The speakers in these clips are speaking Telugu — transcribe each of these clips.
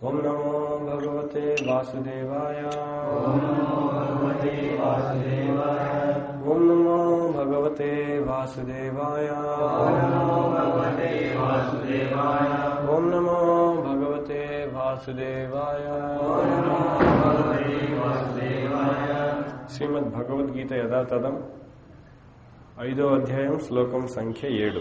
ఓం నమో భగవతే వాసుదేవాయ ఓం నమో భగవతే వాసుదేవాయ ఓం నమో భగవతే వాసుదేవాయ ఓం నమో భగవతే వాసుదేవాయ ఓం నమో భగవతే వాసుదేవాయ ఓం నమో భగవతే వాసుదేవాయ శ్రీమద్ భగవద్గీత యథాతథం ఐదో అధ్యాయం శ్లోకం సంఖ్య ఏడు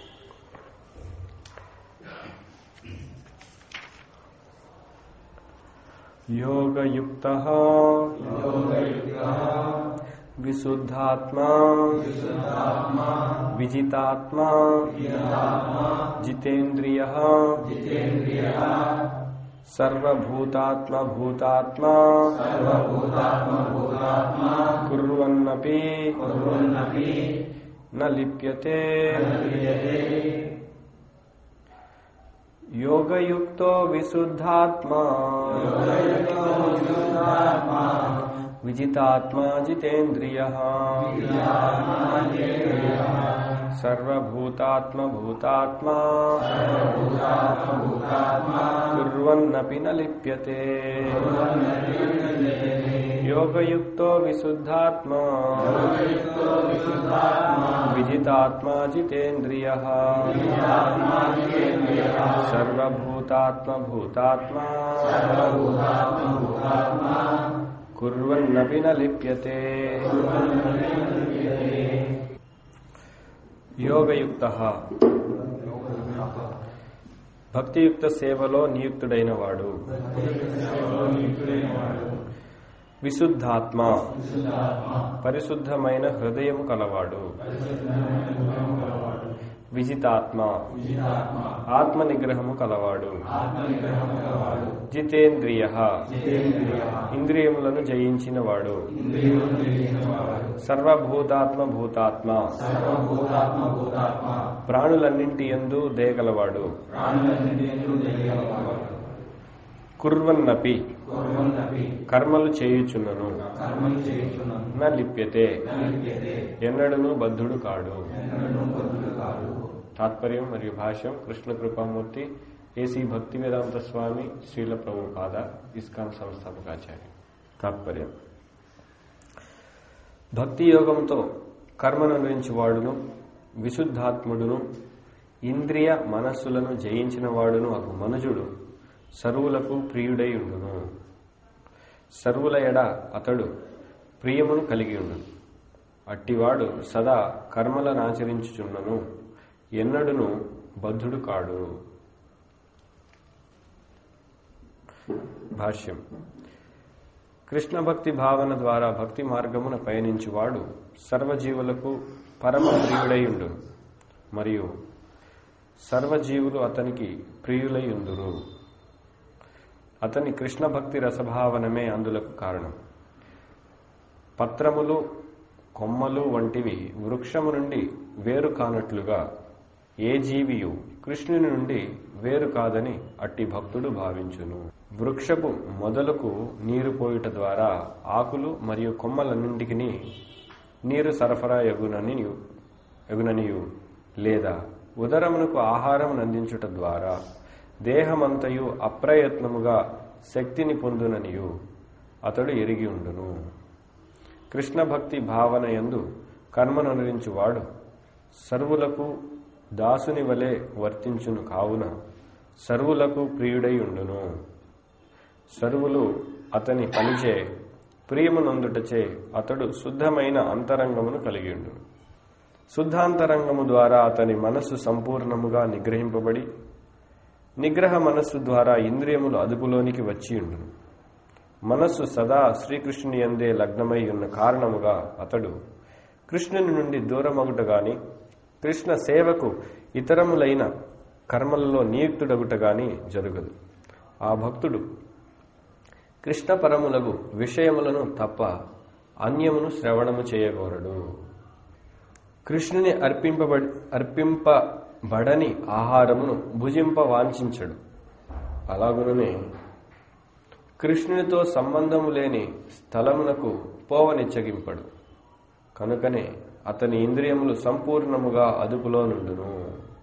యోగయుక్త యోగయుక్తః విశుద్ధాత్మా విశుద్ధాత్మా విజితాత్మా విజితాత్మా జితేంద్రియ జితేంద్రియః సర్వభూతాత్మభూతాత్మా సర్వభూతాత్మభూతాత్మా కుర్వన్నపి కుర్వన్నపి న లిప్యతే క్రియతే యోగయుక్తో విశుద్ధాత్మా యోగయుక్తో విశుద్ధాత్మా విజితాత్మా జితేంద్రియ విజితాత్మా జితేంద్రియః సర్వభూతాత్మభూతాత్మా సర్వభూతాత్మభూతాత్మా కుర్వన్నపి న లిప్యతే కుర్వన్నపి క్రియతే యోగయుక్తో విశుద్ధాత్మా యోగయుక్తో విశుద్ధాత్మా విజితాత్మా జితేంద్రియ విజితాత్మా జితేంద్రియః సర్వభూతాత్మభూతాత్మా సర్వభూతాత్మభూతాత్మా కుర్వన్నపి న లిప్యతే యోగయుక్త భక్తియుక్త సేవలో నియుక్తుడైన వాడు విశుద్ధాత్మ పరిశుద్ధమైన హృదయము కలవాడు విజితాత్మ ఆత్మ నిగ్రహము కలవాడు జితేంద్రియ ఇంద్రియములను జయించిన వాడు సర్వభూతాత్మ భూతాత్మ సర్వభూతాత్మభూతాత్మా ప్రాణులన్నింటి యందు దేగలవాడు ప్రాణులన్నిటిలో తెలియగలవాడు కుర్వన్నపి కుర్వన్నపి కర్మలు చేయుచున్నను కర్మలు చేయుచున్నాను న లిప్యతే నలిప్యతే ఎన్నడను బద్ధుడు కాడు ఎన్నడూ బదులు కాదు తాత్పర్యం మరియు భాష్యం కృష్ణ కృపామూర్తి A C Bhaktivedanta Swami Srila Prabhupada ISKCON సంస్థాపకాచార్య తాత్పర్యం భక్తి యోగంతో కర్మను అనుభవించి వాడును విశుద్ధాత్ముడును ఇంద్రియ మనస్సులను జయించిన వాడును ఒక మనుజుడు సర్వులకు ప్రియుడై ఉండును సర్వుల ఎడ అతడు ప్రియమును కలిగి ఉండును అట్టివాడు సదా కర్మలను ఆచరించుచున్నను ఎన్నడును బద్ధుడు కాడు భాష్యం కృష్ణ భక్తి భావన ద్వారా భక్తి మార్గమున పయనించువాడు సర్వజీవులకు పరమ ప్రియుడై ఉండు మరియు సర్వజీవులు అతనికి ప్రియులై ఉందురు అతని కృష్ణ భక్తి రసభావనమే అందులకు కారణం పత్రములు కొమ్మలు వంటివి వృక్షము నుండి వేరు కానట్లుగా ఏ జీవియు కృష్ణుని నుండి వేరు కాదని అట్టి భక్తుడు భావించును వృక్షపు మొదలకు నీరు పోయుట ద్వారా ఆకులు మరియు కొమ్మలన్నింటికి నీరు సరఫరా ఎగునని ఎగుననియు లేదా ఉదరమునకు ఆహారం అందించుట ద్వారా దేహమంతయు అప్రయత్నముగా శక్తిని పొందుననియు అతడు ఎరిగి ఉండును కృష్ణ భక్తి భావన యందు కర్మను అనురించువాడు సర్వులకు దాసుని వలె వర్తించును కావున సర్వులకు ప్రియుడై ఉండును సర్వులు అతని పనిచే ప్రియమునందుటచే అతడు శుద్ధమైన అంతరంగమును కలిగి ఉండును శుద్ధాంతరంగము ద్వారా అతని మనస్సు సంపూర్ణముగా నిగ్రహింపబడి నిగ్రహ మనస్సు ద్వారా ఇంద్రియములు అదుపులోనికి వచ్చి ఉండును మనస్సు సదా శ్రీకృష్ణుని అందే లగ్నమై ఉన్న కారణముగా అతడు కృష్ణుని నుండి దూరమగుట గాని కృష్ణ సేవకు ఇతరములైన కర్మలలో నియుక్తుడగుట గాని జరగదు ఆ భక్తుడు కృష్ణ పరములగు విషయములను తప్ప అన్యమును శ్రవణము చేయగోరడు కృష్ణుని అర్పింపబడి అర్పింపబడని ఆహారమును భుజింప వాంఛించడు అలాగుననే కృష్ణునితో సంబంధము లేని స్థలమునకు పోవనిచ్చగింపడు కనుకనే అతని ఇంద్రియములు సంపూర్ణముగా అదుపులో నుండును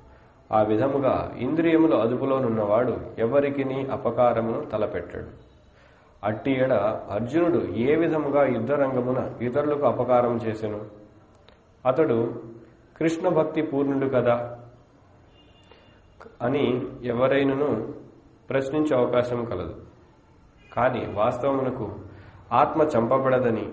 ఆ విధముగా ఇంద్రియములు అదుపులోనున్నవాడు ఎవరికిని అపకారమును తలపెట్టాడు అట్టి ఎడ అర్జునుడు ఏ విధముగా యుద్ధరంగమున ఇతరులకు అపకారం చేసెను అతడు కృష్ణ భక్తి పూర్ణుడు కదా అని ఎవరైనను ప్రశ్నించే అవకాశం కలదు కానీ వాస్తవమునకు ఆత్మ చంపబడదని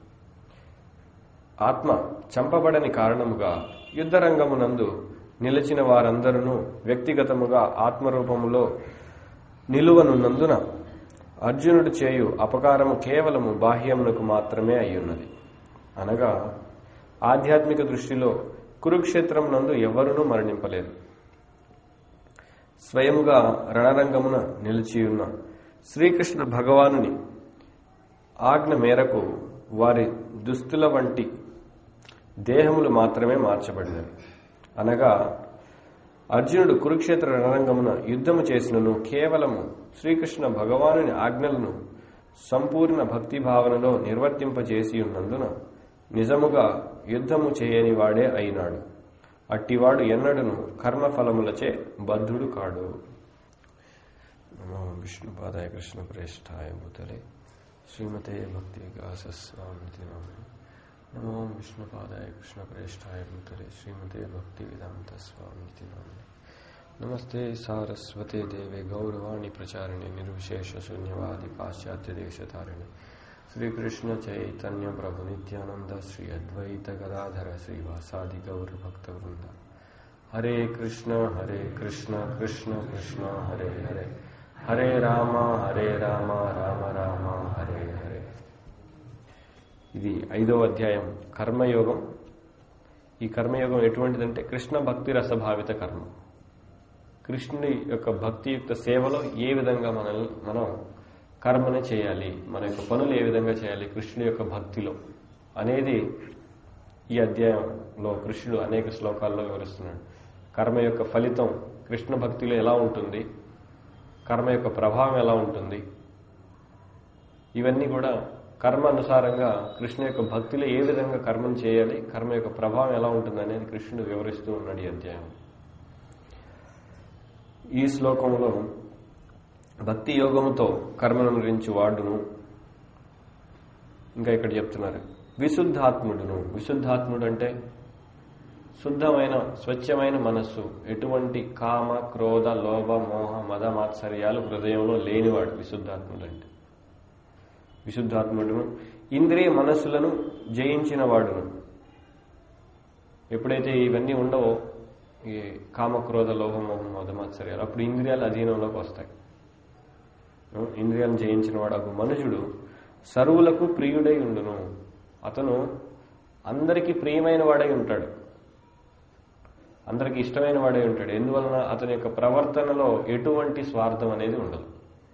ఆత్మ చంపబడని కారణముగా యుద్ధరంగమునందు నిలిచిన వారందరూ వ్యక్తిగతముగా ఆత్మరూపములో నిలువనున్నందున అర్జునుడు చేయు అపకారము కేవలము బాహ్యమునకు మాత్రమే అయ్యున్నది అనగా ఆధ్యాత్మిక దృష్టిలో కురుక్షేత్రం నందు ఎవరునూ మరణింపలేదు స్వయముగా రణరంగమున నిలిచియున్న శ్రీకృష్ణ భగవానుని ఆజ్ఞ మేరకు వారి దుస్తుల వంటి దేహములు మాత్రమే మార్చబడినవి అనగా అర్జునుడు కురుక్షేత్ర రణరంగమున యుద్ధము చేసినను కేవలము శ్రీకృష్ణ భగవానుని ఆజ్ఞలను సంపూర్ణ భక్తి భావనలో నిర్వర్తింపజేసి ఉన్నందున నిజముగా యుద్ధము చేయని వాడే అయినాడు అట్టివాడు ఎన్నడను కర్మఫలములచే బద్ధుడు కాడు నమో విష్ణుపాదాయ కృష్ణ ప్రేష్ఠాయ భూతలే శ్రీమతే భక్తి వికాస స్వామితి నమో విష్ణుపాదాయ కృష్ణ ప్రేష్ఠాయ భూతలే శ్రీమతే భక్తి వేదాంత స్వామితి నమస్తే సారస్వతే దేవే గౌరవాణి ప్రచారిణి నిర్విశేష శూన్యవాది పాశ్చాత్య దేశతారిణి శ్రీకృష్ణ చైతన్య ప్రభు నిత్యానంద శ్రీ అద్వైత గదాధర శ్రీవాసాది గౌర భక్త వృంద హరే కృష్ణ హరే కృష్ణ కృష్ణ కృష్ణ హరే హరే హరే రామ హరే రామ రామ రామ హరే హరే ఇది ఐదవ అధ్యాయం కర్మయోగం ఈ కర్మయోగం ఎటువంటిదంటే కృష్ణ భక్తి రసభావిత కర్మ కృష్ణుడి యొక్క భక్తియుక్త సేవలో ఏ విధంగా మనల్ని మనం కర్మని చేయాలి మన యొక్క పనులు ఏ విధంగా చేయాలి కృష్ణుడి యొక్క భక్తిలో అనేది ఈ అధ్యాయంలో కృష్ణుడు అనేక శ్లోకాల్లో వివరిస్తున్నాడు కర్మ యొక్క ఫలితం కృష్ణ భక్తిలో ఎలా ఉంటుంది కర్మ యొక్క ప్రభావం ఎలా ఉంటుంది ఇవన్నీ కూడా కర్మ అనుసారంగా కృష్ణ యొక్క భక్తిలో ఏ విధంగా కర్మను చేయాలి కర్మ యొక్క ప్రభావం ఎలా ఉంటుంది అనేది కృష్ణుడు వివరిస్తూ ఉన్నాడు ఈ అధ్యాయం ఈ శ్లోకంలో భక్తి యోగముతో కర్మను గురించి వాడును ఇంకా ఇక్కడ చెప్తున్నారు విశుద్ధాత్ముడును విశుద్ధాత్ముడు అంటే శుద్ధమైన స్వచ్ఛమైన మనస్సు ఎటువంటి కామ క్రోధ లోభ మోహ మద మాత్సర్యాలు హృదయంలో లేనివాడు విశుద్ధాత్ముడు అంటే విశుద్ధాత్ముడును ఇంద్రియ మనస్సులను జయించిన వాడును ఎప్పుడైతే ఇవన్నీ ఉండవో ఈ కామక్రోధ లోభ మోహం మద మాత్సర్యాలు అప్పుడు ఇంద్రియాలు అధీనంలోకి వస్తాయి ఇంద్రియాలను జయించిన వాడు ఒక మనుషుడు సర్వులకు ప్రియుడై ఉండును అతను అందరికీ ప్రియమైన వాడై ఉంటాడు అందరికి ఇష్టమైన వాడే ఉంటాడు ఎందువలన అతని యొక్క ప్రవర్తనలో ఎటువంటి స్వార్థం అనేది ఉండదు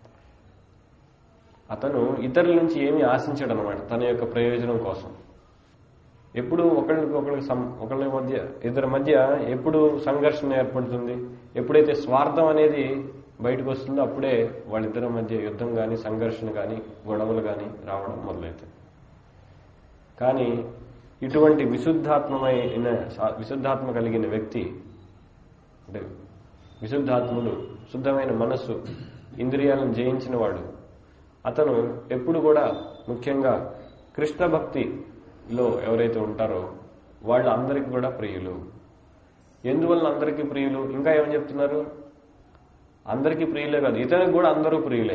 అతను ఇతరుల నుంచి ఏమీ ఆశించడు అనమాట తన యొక్క ప్రయోజనం కోసం ఎప్పుడు ఒకళ్ళకి ఒకళ్ళకి సం ఒకళ్ళ మధ్య ఇద్దరి మధ్య ఎప్పుడు సంఘర్షణ ఏర్పడుతుంది ఎప్పుడైతే స్వార్థం అనేది బయటకు వస్తుందో అప్పుడే వాళ్ళిద్దరి మధ్య యుద్ధం కానీ సంఘర్షణ కానీ గొడవలు కానీ రావడం మొదలవుతాయి కానీ ఇటువంటి విశుద్ధాత్మమైన విశుద్ధాత్మ కలిగిన వ్యక్తి అంటే విశుద్ధాత్ముడు శుద్ధమైన మనస్సు ఇంద్రియాలను జయించిన వాడు అతను ఎప్పుడు కూడా ముఖ్యంగా కృష్ణ భక్తిలో ఎవరైతే ఉంటారో వాళ్ళు అందరికి కూడా ప్రియులు ఎందువలన అందరికీ ప్రియులు ఇంకా ఏమని చెప్తున్నారు అందరికీ ప్రియులే కాదు ఇతనికి కూడా అందరూ ప్రియులే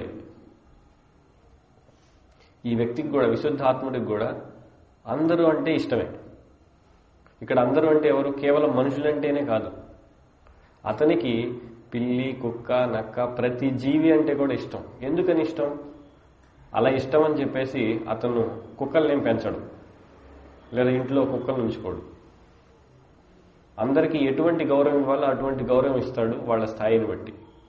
ఈ వ్యక్తికి కూడా విశుద్ధాత్ముడికి కూడా అందరూ అంటే ఇష్టమే ఇక్కడ అందరూ అంటే ఎవరు కేవలం మనుషులంటేనే కాదు అతనికి పిల్లి కుక్క నక్క ప్రతి జీవి అంటే కూడా ఇష్టం ఎందుకని ఇష్టం అలా ఇష్టం అని చెప్పేసి అతను కుక్కల్నేం పెంచడు లేదా ఇంట్లో కుక్కలు ఉంచుకోడు అందరికీ ఎటువంటి గౌరవం ఇవ్వాలో అటువంటి గౌరవం ఇస్తాడు వాళ్ళ స్థాయిని బట్టి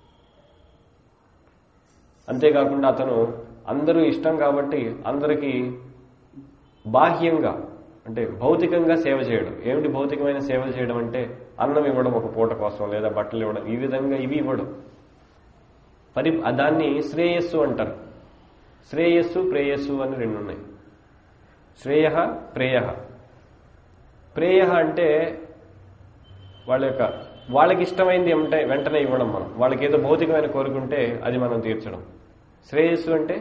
అంతేకాకుండా అతను అందరూ ఇష్టం కాబట్టి అందరికీ బాహ్యంగా అంటే భౌతికంగా సేవ చేయడం ఏమిటి భౌతికమైన సేవలు చేయడం అంటే అన్నం ఇవ్వడం ఒక పూట కోసం లేదా బట్టలు ఇవ్వడం ఈ విధంగా ఇవి ఇవ్వడం పరి దాన్ని శ్రేయస్సు అంటారు శ్రేయస్సు ప్రేయస్సు అని రెండు ఉన్నాయి శ్రేయ ప్రేయ ప్రేయ అంటే వాళ్ళ యొక్క వాళ్ళకి ఇష్టమైంది ఏమంటే వెంటనే ఇవ్వడం మనం వాళ్ళకి ఏదో భౌతికమైన కోరుకుంటే అది మనం తీర్చడం శ్రేయస్సు అంటే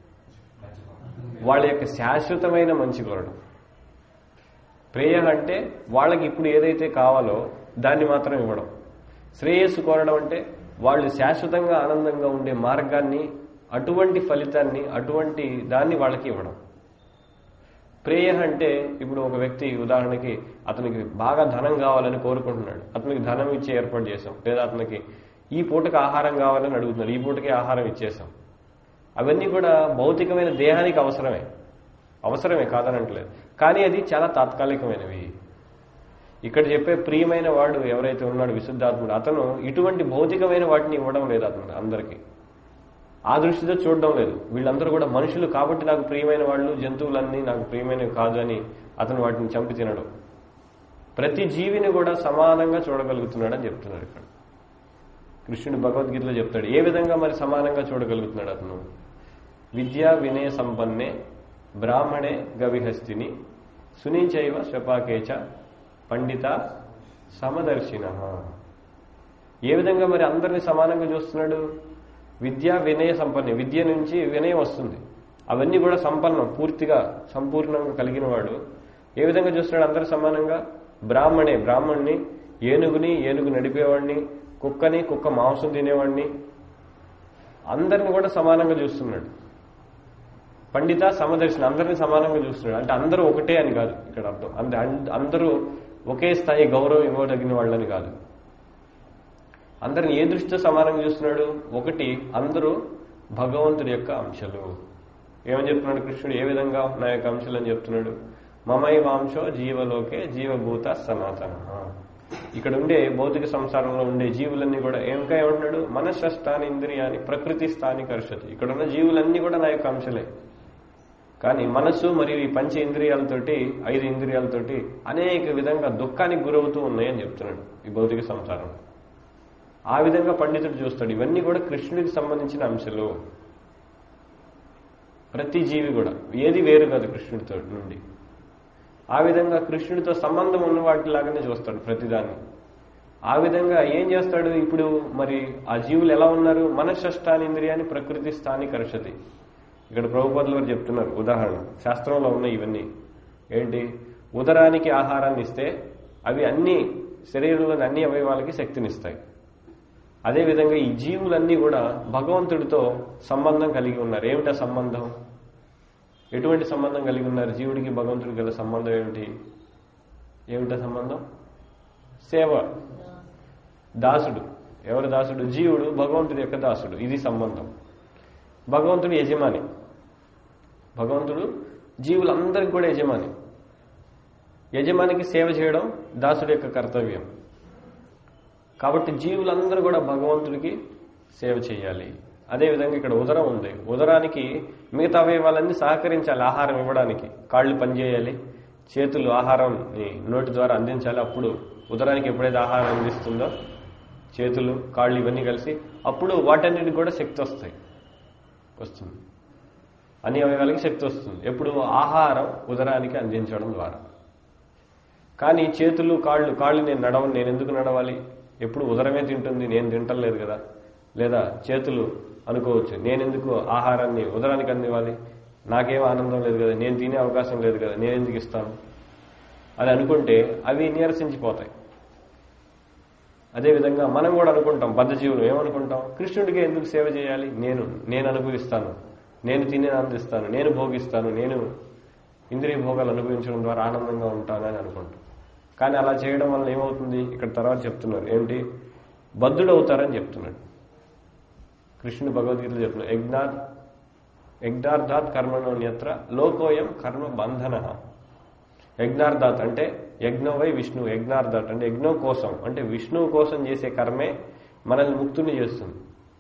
వాళ్ళ యొక్క శాశ్వతమైన మంచి కోరడం ప్రేయ అంటే వాళ్ళకి ఇప్పుడు ఏదైతే కావాలో దాన్ని మాత్రం ఇవ్వడం శ్రేయస్సు కోరడం అంటే వాళ్ళు శాశ్వతంగా ఆనందంగా ఉండే మార్గాన్ని అటువంటి ఫలితాన్ని అటువంటి దాన్ని వాళ్ళకి ఇవ్వడం ప్రేయ అంటే ఇప్పుడు ఒక వ్యక్తి ఉదాహరణకి అతనికి బాగా ధనం కావాలని కోరుకుంటున్నాడు అతనికి ధనం ఇచ్చే ఏర్పాటు చేసాం లేదా అతనికి ఈ పూటకి ఆహారం కావాలని అడుగుతున్నాడు ఈ పూటకి ఆహారం ఇచ్చేసాం అవన్నీ కూడా భౌతికమైన దేహానికి అవసరమే అవసరమే కాదనట్లేదు కానీ అది చాలా తాత్కాలికమైనవి ఇక్కడ చెప్పే ప్రియమైన వాడు ఎవరైతే ఉన్నాడు విశుద్ధాత్ముడు అతను ఇటువంటి భౌతికమైన వాటిని ఇవ్వడం లేదు అతను అందరికీ ఆ దృష్టితో చూడడం లేదు వీళ్ళందరూ కూడా మనుషులు కాబట్టి నాకు ప్రియమైన వాళ్ళు జంతువులన్నీ నాకు ప్రియమైనవి కాదు అని అతను వాటిని చంపి తినడం ప్రతి జీవిని కూడా సమానంగా చూడగలుగుతున్నాడని చెప్తున్నాడు ఇక్కడ కృష్ణుడు భగవద్గీతలో చెప్తాడు ఏ విధంగా మరి సమానంగా చూడగలుగుతున్నాడు అతను విద్యా వినయ సంపన్నే బ్రాహ్మణే గవిహస్తిని సునీచైవ స్వపాకేచ పండిత సమదర్శిన ఏ విధంగా మరి అందరిని సమానంగా చూస్తున్నాడు విద్య వినయ సంపన్నే విద్య నుంచి వినయం వస్తుంది అవన్నీ కూడా సంపన్నం పూర్తిగా సంపూర్ణంగా కలిగిన వాడు ఏ విధంగా చూస్తున్నాడు అందరు సమానంగా బ్రాహ్మణే బ్రాహ్మణ్ణి ఏనుగుని ఏనుగు నడిపేవాడిని కుక్కని కుక్క మాంసం తినేవాడిని అందరిని కూడా సమానంగా చూస్తున్నాడు పండిత సమదర్శన అందరిని సమానంగా చూస్తున్నాడు అంటే అందరూ ఒకటే అని కాదు ఇక్కడ అర్థం అంటే అన్- అందరూ ఒకే స్థాయి గౌరవం ఇవ్వదగిన వాళ్ళని కాదు అందరిని ఏ దృష్టితో సమానంగా చూస్తున్నాడు ఒకటి అందరూ భగవంతుడి యొక్క అంశాలు ఏమని చెప్తున్నాడు కృష్ణుడు ఏ విధంగా నా యొక్క అంశాలు అని చెప్తున్నాడు మమై వాంశో జీవలోకే జీవభూత సనాతన ఇక్కడ ఉండే భౌతిక సంసారంలో ఉండే జీవులన్నీ కూడా ఇంకా ఏమంటున్నాడు మనశ్శాని ఇంద్రియాన్ని ప్రకృతి స్థాని కర్షతి ఇక్కడ ఉన్న జీవులన్నీ కూడా నా యొక్క అంశలే కానీ మనస్సు మరియు ఈ పంచ ఇంద్రియాలతోటి ఐదు ఇంద్రియాలతోటి అనేక విధంగా దుఃఖానికి గురవుతూ ఉన్నాయని చెప్తున్నాడు ఈ భౌతిక సంసారం ఆ విధంగా పండితుడు చూస్తాడు ఇవన్నీ కూడా కృష్ణుడికి సంబంధించిన అంశాలు ప్రతి జీవి కూడా ఏది వేరు కాదు కృష్ణుడితో నుండి ఆ విధంగా కృష్ణుడితో సంబంధం ఉన్న వాటిలాగానే చూస్తాడు ప్రతిదాన్ని ఆ విధంగా ఏం చేస్తాడు ఇప్పుడు మరి ఆ జీవులు ఎలా ఉన్నారు మనశ్శాని ఇంద్రియాన్ని ప్రకృతి స్థాని కర్షతి ఇక్కడ ప్రభుపదులు వారు చెప్తున్నారు ఉదాహరణ శాస్త్రంలో ఉన్నాయి ఇవన్నీ ఏంటి ఉదరానికి ఆహారాన్ని ఇస్తే అవి అన్ని శరీరంలోని అన్ని అవయవాలకి శక్తినిస్తాయి అదేవిధంగా ఈ జీవులన్నీ కూడా భగవంతుడితో సంబంధం కలిగి ఉన్నారు ఏమిటా సంబంధం ఎటువంటి సంబంధం కలిగి ఉన్నారు జీవుడికి భగవంతుడికి గల సంబంధం ఏమిటి ఏమిటా సంబంధం సేవ దాసుడు ఎవరు దాసుడు జీవుడు భగవంతుడి యొక్క దాసుడు ఇది సంబంధం భగవంతుడు యజమాని భగవంతుడు జీవులందరికీ కూడా యజమాని యజమానికి సేవ చేయడం దాసుడి యొక్క కర్తవ్యం కాబట్టి జీవులందరూ కూడా భగవంతుడికి సేవ చేయాలి అదేవిధంగా ఇక్కడ ఉదరం ఉంది ఉదరానికి మిగతా అవయవాలన్నీ సహకరించాలి ఆహారం ఇవ్వడానికి కాళ్ళు పనిచేయాలి చేతులు ఆహారాన్ని నోటి ద్వారా అందించాలి అప్పుడు ఉదరానికి ఎప్పుడైతే ఆహారం అందిస్తుందో చేతులు కాళ్ళు ఇవన్నీ కలిసి అప్పుడు వాటన్నిటికి కూడా శక్తి వస్తాయి వస్తుంది అన్ని అవయవాలకి శక్తి వస్తుంది ఎప్పుడు ఆహారం ఉదరానికి అందించడం ద్వారా కానీ చేతులు కాళ్ళు కాళ్ళు నేను నడవను నేను ఎందుకు నడవాలి ఎప్పుడు ఉదరమే తింటుంది నేను తింటలేదు కదా లేదా చేతులు అనుకోవచ్చు నేను ఎందుకు ఆహారాన్ని ఉదరానికి అందివ్వాలి నాకేం ఆనందం లేదు కదా నేను తినే అవకాశం లేదు కదా నేను ఎందుకు ఇస్తాను అని అనుకుంటే అవి నీరసించిపోతాయి అదేవిధంగా మనం కూడా అనుకుంటాం బద్ధజీవులు ఏమనుకుంటాం కృష్ణుడికి ఎందుకు సేవ చేయాలి నేను నేను అనుభవిస్తాను నేను తిని ఆనందిస్తాను నేను భోగిస్తాను నేను ఇంద్రియ భోగాలు అనుభవించడం ద్వారా ఆనందంగా ఉంటానని అనుకుంటాం కానీ అలా చేయడం వల్ల ఏమవుతుంది ఇక్కడ తర్వాత చెప్తున్నారు ఏంటి బద్ధుడు అవుతారని చెప్తున్నాడు కృష్ణుడు భగవద్గీతలో చెప్తున్నాడు యజ్ఞార్ యజ్ఞార్థాత్ కర్మణోన్యత్ర లోకోయం కర్మ బంధన యజ్ఞార్థాత్ అంటే యజ్ఞవై విష్ణు యజ్ఞార్థాత్ అంటే యజ్ఞం కోసం అంటే విష్ణువు కోసం చేసే కర్మే మనల్ని ముక్తుని చేస్తుంది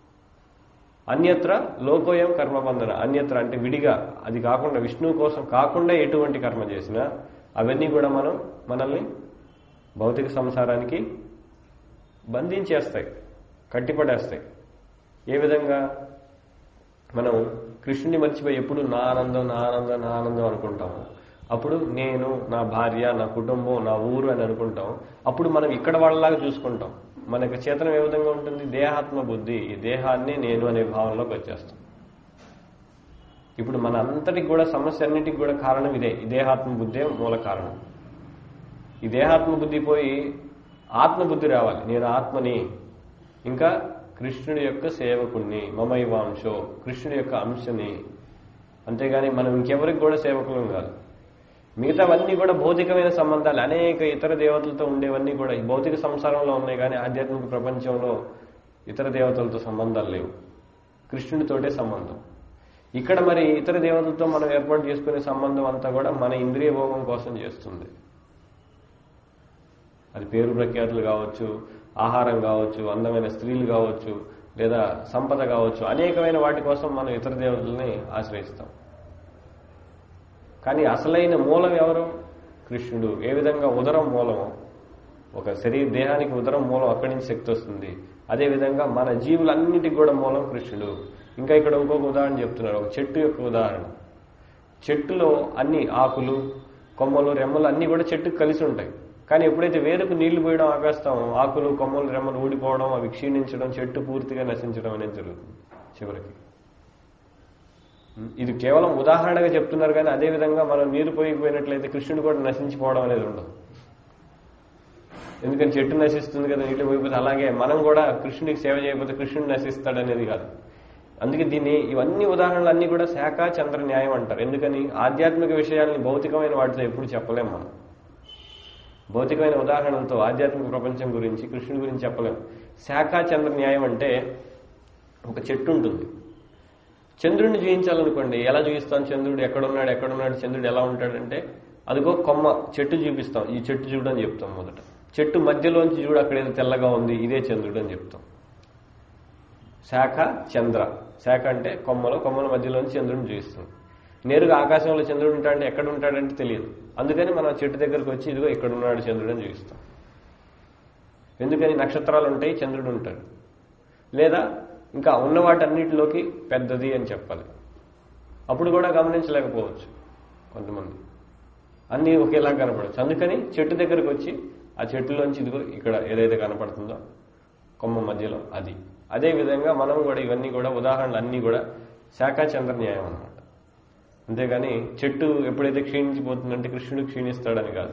అన్యత్ర లోకోయం కర్మబంధన అన్యత్ర అంటే విడిగా అది కాకుండా విష్ణువు కోసం కాకుండా ఎటువంటి కర్మ చేసినా అవన్నీ కూడా మనం మనల్ని భౌతిక సంసారానికి బంధించేస్తాయి కట్టిపడేస్తాయి ఏ విధంగా మనం కృష్ణుని మర్చిపోయి ఎప్పుడు నా ఆనందం నా ఆనందం నా ఆనందం అనుకుంటాము అప్పుడు నేను నా భార్య నా కుటుంబం నా ఊరు అని అనుకుంటాం అప్పుడు మనం ఇక్కడ వాళ్ళలాగా చూసుకుంటాం మనకు చేతనం ఏ విధంగా ఉంటుంది దేహాత్మ బుద్ధి ఈ దేహాన్ని నేను అనే భావనలోకి వచ్చేస్తాం ఇప్పుడు మన అంతటికి కూడా సమస్య అన్నిటికి కూడా కారణం ఇదే ఈ దేహాత్మ బుద్ధే మూల కారణం ఈ దేహాత్మ బుద్ధి పోయి ఆత్మబుద్ధి రావాలి నేను ఆత్మని ఇంకా కృష్ణుడి యొక్క సేవకుణ్ణి మమైవాంశో కృష్ణుడి యొక్క అంశని అంతేగాని మనం ఇంకెవరికి కూడా సేవకులం కాదు మిగతావన్నీ కూడా భౌతికమైన సంబంధాలు అనేక ఇతర దేవతలతో ఉండేవన్నీ కూడా ఈ భౌతిక సంసారంలో ఉన్నాయి కానీ ఆధ్యాత్మిక ప్రపంచంలో ఇతర దేవతలతో సంబంధాలు లేవు కృష్ణుడితోటే సంబంధం ఇక్కడ మరి ఇతర దేవతలతో మనం ఏర్పాటు చేసుకునే సంబంధం అంతా కూడా మన ఇంద్రియ భోగం కోసం చేస్తుంది అది పేరు ప్రఖ్యాతులు కావచ్చు ఆహారం కావచ్చు అందమైన స్త్రీలు కావచ్చు లేదా సంపద కావచ్చు అనేకమైన వాటి కోసం మనం ఇతర దేవతల్ని ఆశ్రయిస్తాం కానీ అసలైన మూలం ఎవరు కృష్ణుడు ఏ విధంగా ఉదరం మూలం ఒక శరీర దేహానికి ఉదరం మూలం అక్కడి నుంచి శక్తి వస్తుంది అదేవిధంగా మన జీవులన్నిటికి కూడా మూలం కృష్ణుడు ఇంకా ఇక్కడ ఇంకొక ఉదాహరణ చెప్తున్నారు ఒక చెట్టు యొక్క ఉదాహరణ చెట్టులో అన్ని ఆకులు కొమ్మలు రెమ్మలు అన్ని కూడా చెట్టుకు కలిసి ఉంటాయి కానీ ఎప్పుడైతే వేరుకు నీళ్లు పోయడం ఆపేస్తామో ఆకులు కొమ్మలు రెమ్మలు ఊడిపోవడం అవి క్షీణించడం చెట్టు పూర్తిగా నశించడం అనేది జరుగుతుంది చివరికి ఇది కేవలం ఉదాహరణగా చెప్తున్నారు కానీ అదే విధంగా మనం నీరు పోయిపోయినట్లయితే కృష్ణుడు కూడా నశించిపోవడం అనేది ఉండదు ఎందుకని చెట్టు నశిస్తుంది కదా నీళ్ళు పోయిపోతే అలాగే మనం కూడా కృష్ణుడికి సేవ చేయకపోతే కృష్ణుడు నశిస్తాడు అనేది కాదు అందుకే దీన్ని ఇవన్నీ ఉదాహరణలు అన్ని కూడా శాఖ చంద్ర న్యాయం అంటారు ఎందుకని ఆధ్యాత్మిక విషయాల్ని భౌతికమైన వాటితో ఎప్పుడు చెప్పలేం మనం భౌతికమైన ఉదాహరణలతో ఆధ్యాత్మిక ప్రపంచం గురించి కృష్ణుడి గురించి చెప్పలేం శాఖ చంద్ర న్యాయం అంటే ఒక చెట్టు ఉంటుంది చంద్రుడిని చూపించాలనుకోండి ఎలా చూపిస్తాం చంద్రుడు ఎక్కడున్నాడు ఎక్కడున్నాడు చంద్రుడు ఎలా ఉంటాడంటే అదిగో కొమ్మ చెట్టు చూపిస్తాం ఈ చెట్టు చూడని చెప్తాం మొదట చెట్టు మధ్యలోంచి చూడు అక్కడ ఏదో తెల్లగా ఉంది ఇదే చంద్రుడు అని చెప్తాం శాఖ చంద్ర శాఖ అంటే కొమ్మలో కొమ్మల మధ్యలోంచి చంద్రుడిని చూపిస్తుంది నేరుగా ఆకాశంలో చంద్రుడు ఉంటాడంటే ఎక్కడ ఉంటాడంటే తెలియదు అందుకని మనం చెట్టు దగ్గరకు వచ్చి ఇదిగో ఇక్కడ ఉన్నాడు చంద్రుడు అని చూపిస్తాం ఎందుకని నక్షత్రాలు ఉంటాయి చంద్రుడు ఉంటాడు లేదా ఇంకా ఉన్న వాటన్నిటిలోకి పెద్దది అని చెప్పాలి అప్పుడు కూడా గమనించలేకపోవచ్చు కొంతమంది అన్నీ ఒకేలా కనపడచ్చు అందుకని చెట్టు దగ్గరకు వచ్చి ఆ చెట్టులోంచి ఇదిగో ఇక్కడ ఏదైతే కనపడుతుందో కొమ్మ మధ్యలో అది అదే విధంగా మనం కూడా ఇవన్నీ కూడా ఉదాహరణలు అన్నీ కూడా శాఖాచంద్ర న్యాయం అన్నమాట అంతేగాని చెట్టు ఎప్పుడైతే క్షీణించిపోతుందంటే కృష్ణుడు క్షీణిస్తాడని కాదు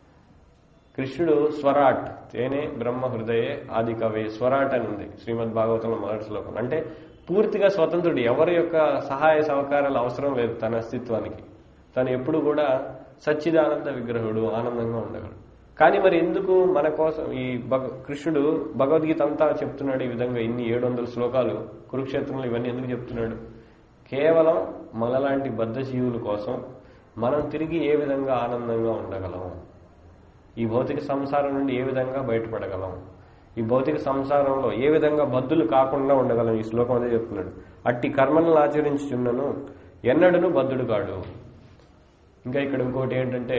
కృష్ణుడు స్వరాట్ తేనే బ్రహ్మ హృదయే ఆది కవే స్వరాట్ అని ఉంది శ్రీమద్ భాగవతంలో మొదటి శ్లోకం అంటే పూర్తిగా స్వతంత్రుడు ఎవరి యొక్క సహాయ సహకారాలు అవసరం లేదు తన అస్తిత్వానికి తను ఎప్పుడు కూడా సచ్చిదానంద విగ్రహుడు ఆనందంగా ఉండగలడు కానీ మరి ఎందుకు మన కోసం ఈ భగ కృష్ణుడు భగవద్గీత అంతా చెప్తున్నాడు ఈ విధంగా ఇన్ని ఏడు వందల శ్లోకాలు కురుక్షేత్రంలో ఇవన్నీ ఎందుకు చెప్తున్నాడు కేవలం మనలాంటి బద్ధ జీవుల కోసం మనం తిరిగి ఏ విధంగా ఆనందంగా ఉండగలం ఈ భౌతిక సంసారం నుండి ఏ విధంగా బయటపడగలం ఈ భౌతిక సంసారంలో ఏ విధంగా బద్దులు కాకుండా ఉండగలం ఈ శ్లోకం అదే చెప్తున్నాడు అట్టి కర్మలను ఆచరించుచున్నను ఎన్నడను బద్ధుడు కాడు ఇంకా ఇక్కడ ఇంకోటి ఏంటంటే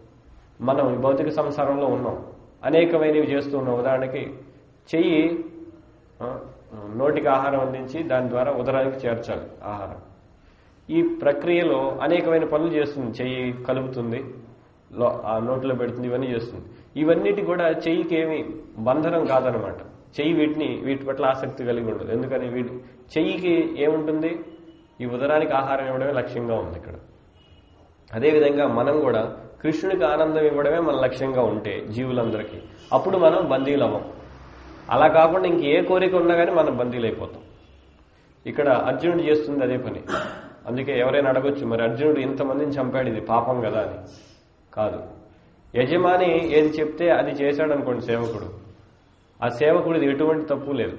మనం ఈ భౌతిక సంసారంలో ఉన్నాం అనేకమైనవి చేస్తూ ఉన్నాం ఉదాహరణకి చెయ్యి ఆ, నోటికి ఆహారం అందించి దాని ద్వారా ఉదరానికి చేర్చాలి ఆహారం ఈ ప్రక్రియలో అనేకమైన పనులు చేస్తుంది చెయ్యి కలుపుతుంది లో- ఆ నోట్లో పెడుతుంది ఇవన్నీ చేస్తుంది ఇవన్నిటి కూడా చెయ్యికి ఏమి బంధనం కాదనమాట చెయ్యి వీటిని వీటి పట్ల ఆసక్తి కలిగి ఉండదు ఎందుకని వీటి చెయ్యికి ఏముంటుంది ఈ ఉదరానికి ఆహారం ఇవ్వడమే లక్ష్యంగా ఉంది ఇక్కడ అదేవిధంగా మనం కూడా కృష్ణుడికి ఆనందం ఇవ్వడమే మన లక్ష్యంగా ఉంటే జీవులందరికీ అప్పుడు మనం బందీలు అవ్వం అలా కాకుండా ఇంక ఏ కోరిక ఉన్నా కానీ మనం బందీలు అయిపోతాం ఇక్కడ అర్జునుడు చేస్తుంది అదే పని అందుకే ఎవరైనా అడగొచ్చు మరి అర్జునుడు ఇంతమందిని చంపాడు ఇది పాపం కదా అని కాదు యజమాని ఏది చెప్తే అది చేశాడు అనుకోండి సేవకుడు ఆ సేవకుడిది ఎటువంటి తప్పు లేదు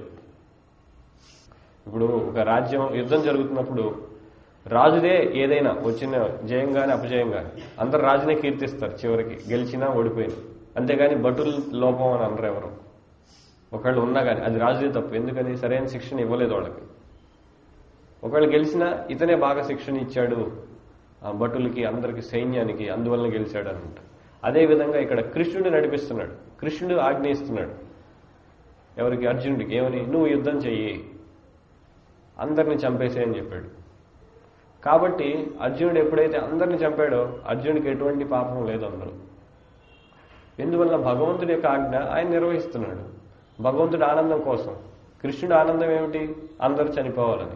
ఇప్పుడు ఒక రాజ్యం యుద్ధం జరుగుతున్నప్పుడు రాజుదే ఏదైనా వచ్చిన జయం గాని అపజయం గాని అందరు రాజునే కీర్తిస్తారు చివరికి గెలిచినా ఓడిపోయినా అంతేగాని భటుల లోపం అని అనరు ఎవరు ఒకళ్ళు ఉన్నా కానీ అది రాజుదే తప్పు ఎందుకని సరైన శిక్షణ ఇవ్వలేదు వాళ్ళకి ఒకళ్ళు గెలిచినా ఇతనే బాగా శిక్షణ ఇచ్చాడు ఆ భటులకి అందరికి సైన్యానికి అందువలన గెలిచాడు అని అంటారు అదే విధంగా ఇక్కడ కృష్ణుడు నడిపిస్తున్నాడు కృష్ణుడు ఆజ్ఞయిస్తున్నాడు ఎవరికి అర్జునుడికి ఏమని నువ్వు యుద్ధం చెయ్యి అందరిని చంపేసేయని చెప్పాడు కాబట్టి అర్జునుడు ఎప్పుడైతే అందరిని చంపాడో అర్జునుడికి ఎటువంటి పాపం లేదు అందరూ ఎందువల్ల భగవంతుడి యొక్క ఆజ్ఞ ఆయన నిర్వహిస్తున్నాడు భగవంతుడి ఆనందం కోసం కృష్ణుడి ఆనందం ఏమిటి అందరూ చనిపోవాలని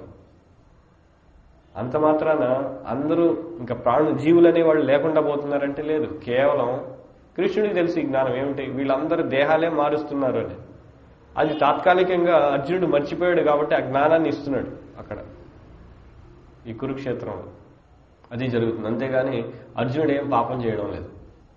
అంత మాత్రాన అందరూ ఇంకా ప్రాణు జీవులు అనేవాళ్ళు లేకుండా పోతున్నారంటే లేదు కేవలం కృష్ణుడికి తెలిసి ఈ జ్ఞానం ఏమిటి వీళ్ళందరూ దేహాలే మారుస్తున్నారు అని అది తాత్కాలికంగా అర్జునుడు మర్చిపోయాడు కాబట్టి ఆ జ్ఞానాన్ని ఇస్తున్నాడు అక్కడ ఈ కురుక్షేత్రంలో అది జరుగుతుంది అంతేగాని అర్జునుడు ఏం పాపం చేయడం లేదు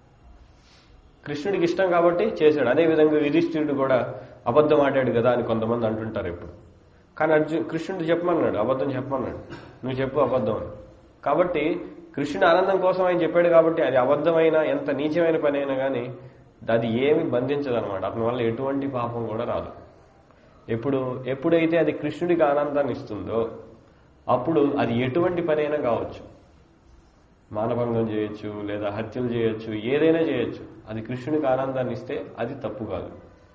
కృష్ణుడికి ఇష్టం కాబట్టి చేశాడు అదేవిధంగా యుధిష్ఠిరుడు కూడా అబద్ధం ఆడాడు కదా అని కొంతమంది అంటుంటారు ఇప్పుడు కానీ అర్జున్ కృష్ణుడు చెప్పమన్నాడు అబద్ధం చెప్పమన్నాడు నువ్వు చెప్పు అబద్ధం అని కాబట్టి కృష్ణుడు ఆనందం కోసం ఆయన చెప్పాడు కాబట్టి అది అబద్ధమైన ఎంత నీచమైన పని అయినా కానీ అది ఏమి బంధించదు అనమాట అతని వల్ల ఎటువంటి పాపం కూడా రాదు ఎప్పుడు ఎప్పుడైతే అది కృష్ణుడికి ఆనందాన్ని ఇస్తుందో అప్పుడు అది ఎటువంటి పని అయినా కావచ్చు మానభంగం చేయొచ్చు లేదా హత్యలు చేయొచ్చు ఏదైనా చేయొచ్చు అది కృష్ణుడికి ఆనందాన్ని ఇస్తే అది తప్పు కాదు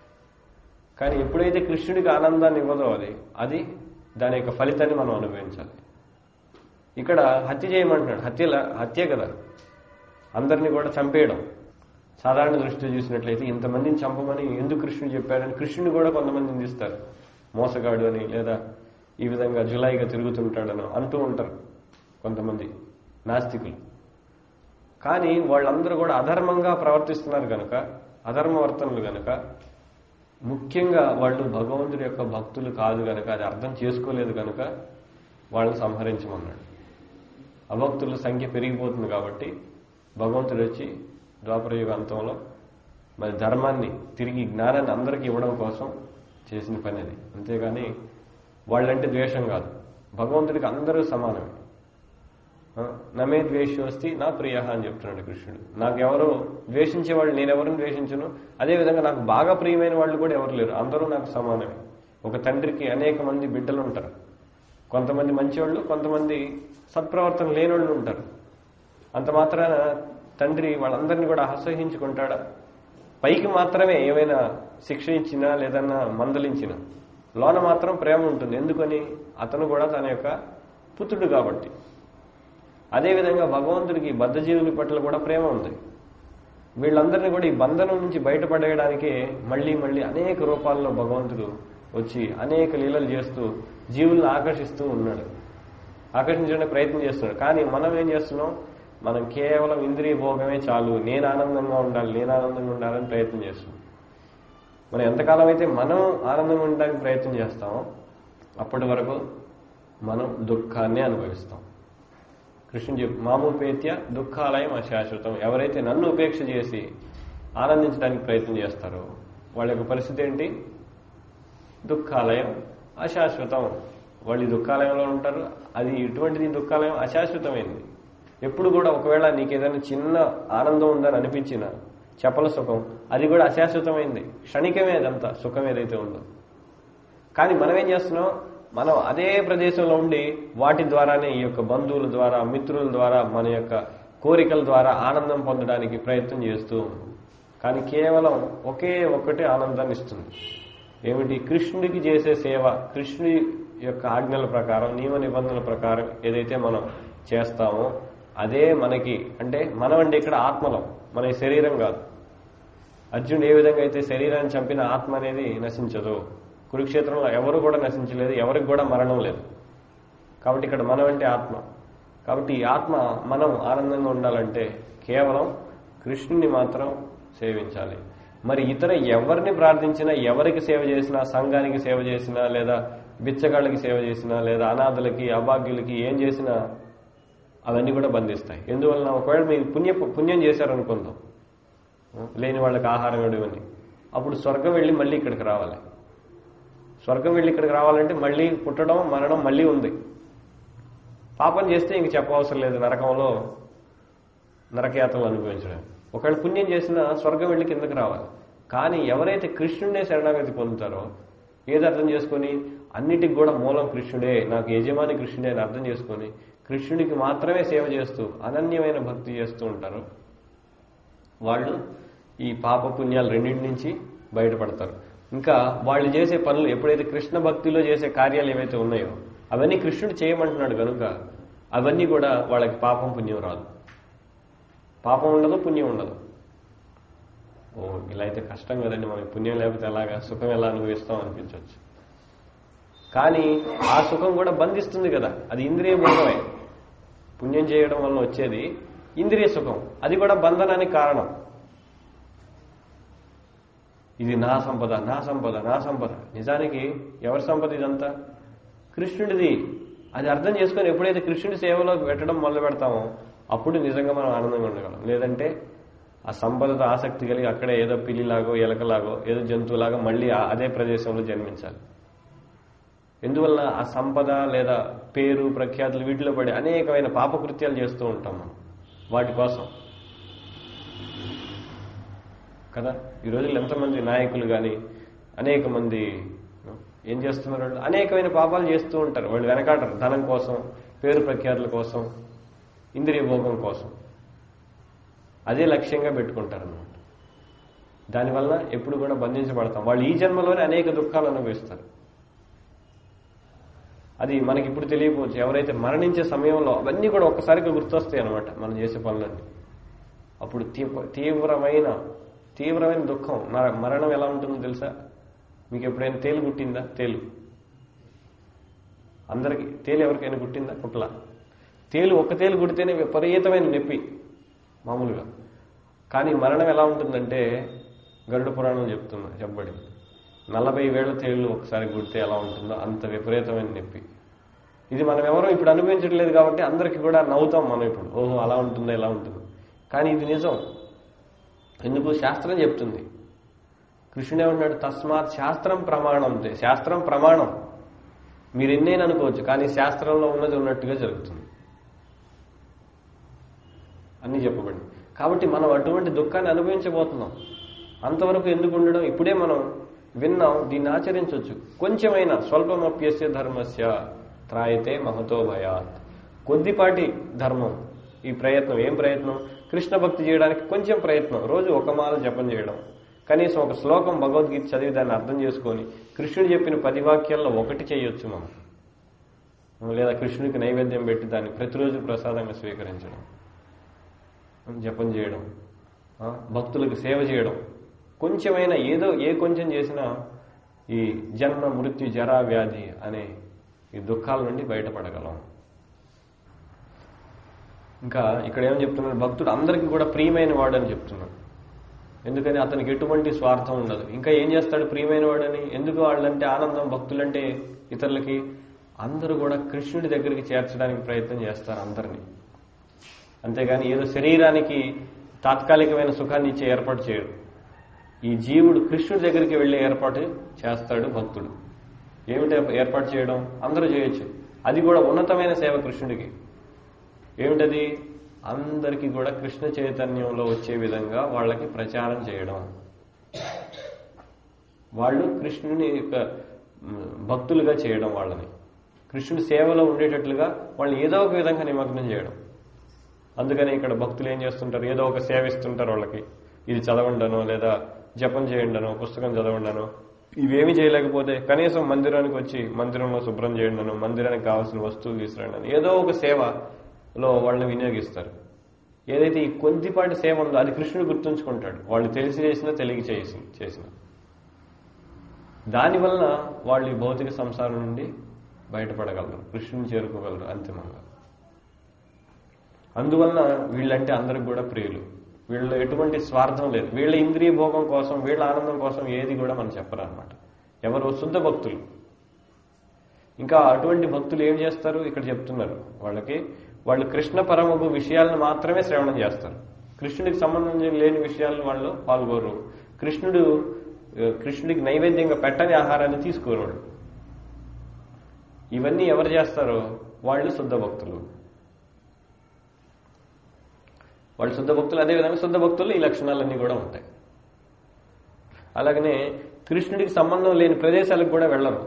కానీ ఎప్పుడైతే కృష్ణుడికి ఆనందాన్ని ఇవ్వదో అది అది దాని యొక్క ఫలితాన్ని మనం అనుభవించాలి ఇక్కడ హత్య చేయమంటున్నాడు హత్యల హత్య కదా అందరినీ కూడా చంపేయడం సాధారణ దృష్టిలో చూసినట్లయితే ఇంతమందిని చంపమని ఎందుకు కృష్ణుడు చెప్పాడని కృష్ణుడు కూడా కొంతమంది నిందిస్తారు మోసగాడు అని లేదా ఈ విధంగా జులాయిగా తిరుగుతుంటాడని అంటూ ఉంటారు కొంతమంది నాస్తికులు కానీ వాళ్ళందరూ కూడా అధర్మంగా ప్రవర్తిస్తున్నారు కనుక అధర్మవర్తనులు కనుక ముఖ్యంగా వాళ్ళు భగవంతుడి యొక్క భక్తులు కాదు కనుక అది అర్థం చేసుకోలేదు కనుక వాళ్ళని సంహరించమన్నాడు అభక్తుల సంఖ్య పెరిగిపోతుంది కాబట్టి భగవంతుడు వచ్చి ద్వాపరయుగ అంతంలో మరి ధర్మాన్ని తిరిగి జ్ఞానాన్ని అందరికీ ఇవ్వడం కోసం చేసిన పని అది అంతేగాని వాళ్ళంటే ద్వేషం కాదు భగవంతుడికి అందరూ సమానమే ఆ, నమే ద్వేషోస్తి నా ప్రియ అని చెప్తున్నాడు కృష్ణుడు నాకెవరు ద్వేషించే వాళ్ళు నేనెవరిని ద్వేషించను అదేవిధంగా నాకు బాగా ప్రియమైన వాళ్ళు కూడా ఎవరు లేరు అందరూ నాకు సమానమే ఒక తండ్రికి అనేక మంది బిడ్డలు ఉంటారు కొంతమంది మంచివాళ్ళు కొంతమంది సత్ప్రవర్తన లేని వాళ్ళు ఉంటారు అంత మాత్రాన తండ్రి వాళ్ళందరినీ కూడా అసహించుకుంటాడా పైకి మాత్రమే ఏమైనా శిక్ష ఇచ్చినా లేదన్నా మందలించినా లోన మాత్రం ప్రేమ ఉంటుంది ఎందుకని అతను కూడా తన యొక్క పుత్రుడు కాబట్టి అదేవిధంగా భగవంతుడికి బద్ధజీవుల పట్ల కూడా ప్రేమ ఉంది వీళ్ళందరినీ కూడా ఈ బంధనం నుంచి బయటపడేయడానికి మళ్ళీ మళ్ళీ అనేక రూపాల్లో భగవంతుడు వచ్చి అనేక లీలలు చేస్తూ జీవులను ఆకర్షిస్తూ ఉన్నాడు ఆకర్షించడానికి ప్రయత్నం చేస్తున్నాడు కానీ మనం ఏం చేస్తున్నాం మనం కేవలం ఇంద్రియ భోగమే చాలు నేను ఆనందంగా ఉండాలి నేను ఆనందంగా ఉండాలని ప్రయత్నం చేస్తున్నాం మనం ఎంతకాలం అయితే మనం ఆనందంగా ఉండడానికి ప్రయత్నం చేస్తామో అప్పటి వరకు మనం దుఃఖాన్ని అనుభవిస్తాం కృష్ణుడు చెప్పు మామూపేత్య దుఃఖాలయం అశాశ్వతం ఎవరైతే నన్ను ఉపేక్ష చేసి ఆనందించడానికి ప్రయత్నం చేస్తారో వాళ్ళ యొక్క పరిస్థితి ఏంటి దుఃఖాలయం అశాశ్వతం వాళ్ళు ఈ దుఃఖాలయంలో ఉంటారు అది ఇటువంటిది దుఃఖాలయం అశాశ్వతమైంది ఎప్పుడు కూడా ఒకవేళ నీకు ఏదైనా చిన్న ఆనందం ఉందని అనిపించిన చపల సుఖం అది కూడా అశాశ్వతమైంది క్షణికమే అదంతా సుఖం ఏదైతే ఉందో కానీ మనం ఏం చేస్తున్నాం మనం అదే ప్రదేశంలో ఉండి వాటి ద్వారానే ఈ యొక్క బంధువుల ద్వారా మిత్రుల ద్వారా మన యొక్క కోరికల ద్వారా ఆనందం పొందడానికి ప్రయత్నం చేస్తూ ఉన్నాం కానీ కేవలం ఒకే ఒక్కటే ఆనందాన్ని ఇస్తుంది ఏమిటి కృష్ణుడికి చేసే సేవ కృష్ణుడి యొక్క ఆజ్ఞల ప్రకారం నియమ నిబంధనల ప్రకారం ఏదైతే మనం చేస్తామో అదే మనకి అంటే మనం అంటే ఇక్కడ ఆత్మలం మన ఈ శరీరం కాదు అర్జునుడు ఏ విధంగా అయితే శరీరాన్ని చంపిన ఆత్మ అనేది నశించదు కురుక్షేత్రంలో ఎవరు కూడా నశించలేదు ఎవరికి కూడా మరణం లేదు కాబట్టి ఇక్కడ మనం అంటే ఆత్మ కాబట్టి ఈ ఆత్మ మనం ఆనందంగా ఉండాలంటే కేవలం కృష్ణుని మాత్రం సేవించాలి మరి ఇతర ఎవరిని ప్రార్థించినా ఎవరికి సేవ చేసినా సంఘానికి సేవ చేసినా లేదా బిచ్చగాళ్ళకి సేవ చేసినా లేదా అనాథలకి అభాగ్యులకి ఏం చేసినా అవన్నీ కూడా బంధిస్తాయి ఎందువలన ఒకవేళ మీరు పుణ్య పుణ్యం చేశారనుకుందాం లేని వాళ్ళకి ఆహారం ఇవ్వడం ఇవన్నీ అప్పుడు స్వర్గం వెళ్ళి మళ్ళీ ఇక్కడికి రావాలి స్వర్గం వెళ్ళి ఇక్కడికి రావాలంటే మళ్ళీ పుట్టడం మరణం మళ్ళీ ఉంది పాపం చేస్తే ఇంక చెప్పవసరం లేదు నరకంలో నరకయాత్రలు అనుభవించడం ఒకవేళ పుణ్యం చేసినా స్వర్గం వెళ్ళి కిందకి రావాలి కానీ ఎవరైతే కృష్ణుడే శరణాగతి పొందుతారో ఏది అర్థం చేసుకొని అన్నిటికి కూడా మూలం కృష్ణుడే నాకు యజమాని కృష్ణుడే అని అర్థం చేసుకొని కృష్ణుడికి మాత్రమే సేవ చేస్తూ అనన్యమైన భక్తి చేస్తూ ఉంటారు వాళ్ళు ఈ పాప పుణ్యాలు రెండింటి నుంచి బయటపడతారు ఇంకా వాళ్ళు చేసే పనులు ఎప్పుడైతే కృష్ణ భక్తిలో చేసే కార్యాలు ఏవైతే ఉన్నాయో అవన్నీ కృష్ణుడు చేయమంటున్నాడు కనుక అవన్నీ కూడా వాళ్ళకి పాపం పుణ్యం రాదు పాపం ఉండదు పుణ్యం ఉండదు ఓ ఇలా అయితే కష్టం కదండి మనకి పుణ్యం లేకపోతే ఎలాగా సుఖం ఎలా అనుభవిస్తాం అనిపించవచ్చు కానీ ఆ సుఖం కూడా బంధిస్తుంది కదా అది ఇంద్రియ భోగమే పుణ్యం చేయడం వల్ల వచ్చేది ఇంద్రియ సుఖం అది కూడా బంధనానికి కారణం ఇది నా సంపద నా సంపద నా సంపద నిజానికి ఎవరి సంపద ఇదంతా కృష్ణుడిది అది అర్థం చేసుకొని ఎప్పుడైతే కృష్ణుడి సేవలో పెట్టడం మొదలు పెడతామో అప్పుడు నిజంగా మనం ఆనందంగా ఉండగలం లేదంటే ఆ సంపదతో ఆసక్తి కలిగి అక్కడే ఏదో పిల్లిలాగో ఎలకలాగో ఏదో జంతువులాగా మళ్ళీ ఆ- అదే ప్రదేశంలో జన్మించాలి ఎందువల్ల ఆ సంపద లేదా పేరు ప్రఖ్యాతులు వీటిలో పడి అనేకమైన పాపకృత్యాలు చేస్తూ ఉంటాం మనం వాటి కోసం కదా ఈ రోజుల్లో ఎంతమంది నాయకులు కానీ అనేక మంది ఏం చేస్తున్నారు వాళ్ళు అనేకమైన పాపాలు చేస్తూ ఉంటారు వాళ్ళు వెనకాడరు ధనం కోసం పేరు ప్రఖ్యాతుల కోసం ఇంద్రియ భోగం కోసం అదే లక్ష్యంగా పెట్టుకుంటారు అన్నమాట దానివల్ల ఎప్పుడు కూడా బంధించబడతాం వాళ్ళు ఈ జన్మలోనే అనేక దుఃఖాలు అనుభవిస్తారు అది మనకి ఇప్పుడు తెలియకపోవచ్చు ఎవరైతే మరణించే సమయంలో అవన్నీ కూడా ఒక్కసారిగా గుర్తొస్తాయి అనమాట మనం చేసే పనులన్నీ అప్పుడు తీ- తీవ్రమైన తీవ్రమైన దుఃఖం మ- మరణం ఎలా ఉంటుందో తెలుసా మీకు ఎప్పుడైనా తేలు గుట్టిందా తేలు అందరికి తేలు ఎవరికైనా గుట్టిందా కుట్ల తేలు ఒక్క తేలు గుడితేనే విపరీతమైన నొప్పి మామూలుగా కానీ మరణం ఎలా ఉంటుందంటే గరుడ పురాణం చెప్తున్నా చెప్పబడింది నలభై వేల తేళ్లు ఒకసారి గుడితే ఎలా ఉంటుందో అంత విపరీతమైన నొప్పి ఇది మనం ఎవరో ఇప్పుడు అనుభవించట్లేదు కాబట్టి అందరికీ కూడా నవ్వుతాం మనం ఇప్పుడు ఓహో అలా ఉంటుందా ఇలా ఉంటుంది కానీ ఇది నిజం ఎందుకు శాస్త్రం చెప్తుంది కృష్ణుడు ఏమన్నాడు తస్మాత్ శాస్త్రం ప్రమాణం తే. శాస్త్రం ప్రమాణం మీరు ఎన్నైనా అనుకోవచ్చు కానీ శాస్త్రంలో ఉన్నది ఉన్నట్టుగా జరుగుతుంది అన్ని చెప్పబడింది కాబట్టి మనం అటువంటి దుఃఖాన్ని అనుభవించబోతున్నాం అంతవరకు ఎందుకు ఉండడం ఇప్పుడే మనం విన్నాం దీన్ని ఆచరించవచ్చు కొంచెమైనా స్వల్పమప్యస్య ధర్మస్య త్రాయితే మహతో భయాత్ కొద్దిపాటి ధర్మం ఈ ప్రయత్నం ఏం ప్రయత్నం కృష్ణ భక్తి చేయడానికి కొంచెం ప్రయత్నం రోజు ఒక మాల జపం చేయడం కనీసం ఒక శ్లోకం భగవద్గీత చదివి దాన్ని అర్థం చేసుకొని కృష్ణుడు చెప్పిన పది వాక్యాల్లో ఒకటి చేయొచ్చు మనం లేదా కృష్ణుడికి నైవేద్యం పెట్టి దాన్ని ప్రతిరోజు ప్రసాదంగా స్వీకరించడం జపం చేయడం ఆ, భక్తులకు సేవ చేయడం కొంచెమైనా ఏదో ఏ కొంచెం చేసినా ఈ జన్మ మృత్యు జరా వ్యాధి అనే ఈ దుఃఖాల నుండి బయటపడగలం ఇంకా ఇక్కడ ఏం చెప్తున్నాడు భక్తుడు అందరికీ కూడా ప్రియమైన వాడని చెప్తున్నాడు ఎందుకని అతనికి ఎటువంటి స్వార్థం ఉండదు ఇంకా ఏం చేస్తాడు ప్రియమైన వాడని ఎందుకు వాళ్ళంటే ఆనందం భక్తులంటే ఇతరులకి అందరూ కూడా కృష్ణుడి దగ్గరికి చేర్చడానికి ప్రయత్నం చేస్తారు అందరినీ అంతేగాని ఏదో శరీరానికి తాత్కాలికమైన సుఖాన్ని ఇచ్చే ఏర్పాటు చేయడు ఈ జీవుడు కృష్ణుడి దగ్గరికి వెళ్ళే ఏర్పాటు చేస్తాడు భక్తుడు ఏమిటి ఏర్పాటు చేయడం అందరూ చేయొచ్చు అది కూడా ఉన్నతమైన సేవ కృష్ణుడికి ఏమిటది అందరికీ కూడా కృష్ణ చైతన్యంలో వచ్చే విధంగా వాళ్ళకి ప్రచారం చేయడం వాళ్ళు కృష్ణుని యొక్క మ్, భక్తులుగా చేయడం వాళ్ళని కృష్ణుడి సేవలో ఉండేటట్లుగా వాళ్ళని ఏదో ఒక విధంగా నిమగ్నం చేయడం అందుకని ఇక్కడ భక్తులు ఏం చేస్తుంటారు ఏదో ఒక సేవ ఇస్తుంటారు వాళ్ళకి ఇది చదవండనో లేదా జపం చేయండనో పుస్తకం చదవండనో ఇవేమి చేయలేకపోతే కనీసం మందిరానికి వచ్చి మందిరంలో శుభ్రం చేయండనో మందిరానికి కావాల్సిన వస్తువులు తీసుకురండి అని ఏదో ఒక సేవలో వాళ్ళని వినియోగిస్తారు ఏదైతే ఈ కొద్దిపాటి సేవ ఉందో అది కృష్ణుడు గుర్తుంచుకుంటాడు వాళ్ళు తెలిసి చేసినా తెలియ చేసి చేసిన దానివల్ల వాళ్ళు ఈ భౌతిక సంసారం నుండి బయటపడగలరు కృష్ణుని చేరుకోగలరు అంతిమంగా అందువలన వీళ్ళంటే అందరికి కూడా ప్రియులు వీళ్ళ ఎటువంటి స్వార్థం లేదు వీళ్ళ ఇంద్రియ భోగం కోసం వీళ్ళ ఆనందం కోసం ఏది కూడా మనం చెప్పరు అనమాట ఎవరు శుద్ధ భక్తులు ఇంకా అటువంటి భక్తులు ఏం చేస్తారు ఇక్కడ చెప్తున్నారు వాళ్ళకి వాళ్ళు కృష్ణ పరమగు విషయాలను మాత్రమే శ్రవణం చేస్తారు కృష్ణుడికి సంబంధం లేని విషయాలను వాళ్ళు పాల్గొరు కృష్ణుడు ఆ, కృష్ణుడికి నైవేద్యంగా పెట్టని ఆహారాన్ని తీసుకోరు వాళ్ళు ఇవన్నీ ఎవరు చేస్తారో వాళ్ళు శుద్ధ భక్తులు వాళ్ళు శుద్ధ భక్తులు అదేవిధంగా శుద్ధ భక్తులు ఈ లక్షణాలన్నీ కూడా ఉంటాయి అలాగనే కృష్ణుడికి సంబంధం లేని ప్రదేశాలకు కూడా వెళ్ళరు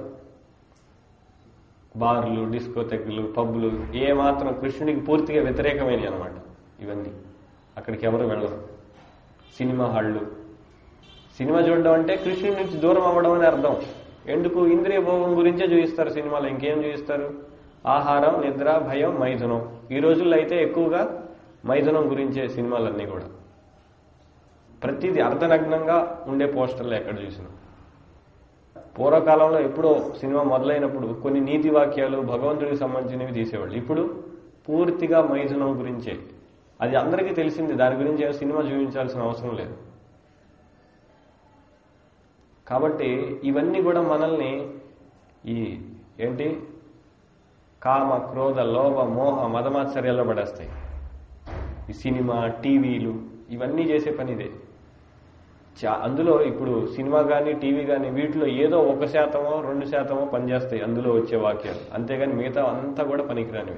బార్లు డిస్కోటెక్లు పబ్బులు ఏ మాత్రం కృష్ణుడికి పూర్తిగా వ్యతిరేకమైనవి అనమాట ఇవన్నీ అక్కడికి ఎవరు వెళ్ళరు సినిమా హాళ్ళు సినిమా చూడడం అంటే కృష్ణుడి నుంచి దూరం అవ్వడం అని అర్థం ఎందుకు ఇంద్రియ భోగం గురించే చూపిస్తారు సినిమాలో ఇంకేం చూపిస్తారు ఆహారం నిద్ర భయం మైథునం ఈ రోజుల్లో అయితే ఎక్కువగా మైథునం గురించే సినిమాలన్నీ కూడా ప్రతిదీ అర్ధనగ్నంగా ఉండే పోస్టర్లు ఎక్కడ చూసినా పూర్వకాలంలో ఎప్పుడో సినిమా మొదలైనప్పుడు కొన్ని నీతి వాక్యాలు భగవంతుడికి సంబంధించినవి తీసేవాళ్ళు ఇప్పుడు పూర్తిగా మైథునం గురించే అది అందరికీ తెలిసింది దాని గురించి ఏం సినిమా చూపించాల్సిన అవసరం లేదు కాబట్టి ఇవన్నీ కూడా మనల్ని ఈ ఏంటి కామ క్రోధ లోభ మోహ మదమాత్సర్యాల్లో పడేస్తాయి ఈ సినిమా టీవీలు ఇవన్నీ చేసే పని ఇదే చా- అందులో ఇప్పుడు సినిమా కానీ టీవీ కానీ వీటిలో ఏదో ఒక శాతమో రెండు శాతమో పనిచేస్తాయి అందులో వచ్చే వాక్యాలు అంతేగాని మిగతా అంతా కూడా పనికిరానివి